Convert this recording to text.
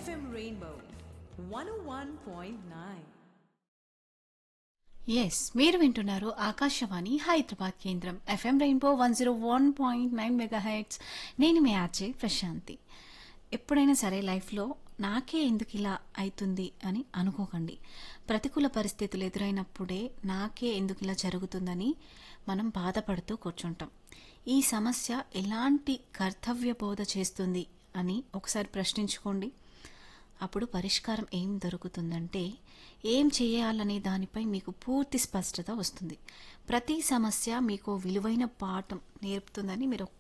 FM Rainbow 101.9. Yes మీరు వింటున్నారు ఆకాశవాణి హైదరాబాద్ కేంద్రం FM rainbow one zero one point nine mega hits నేను మీ ఆర్జే ప్రశాంతి ఎప్పుడైనా సరే లైఫ్లో నాకే ఎందుకు ఇలా అవుతుంది అని అనుకోకండి ప్రతికూల పరిస్థితులు ఎదురైనప్పుడే నాకే ఎందుకు ఇలా జరుగుతుందని మనం బాధపడుతూ కూర్చుంటాం ఈ సమస్య ఎలాంటి కర్తవ్య బోధ చేస్తుంది అని ఒకసారి ప్రశ్నించుకోండి అప్పుడు పరిష్కారం ఏం దొరుకుతుందంటే ఏం చేయాలనే దానిపై మీకు పూర్తి స్పష్టత వస్తుంది ప్రతి సమస్య మీకు విలువైన పాఠం నేర్పుతుందని మీరు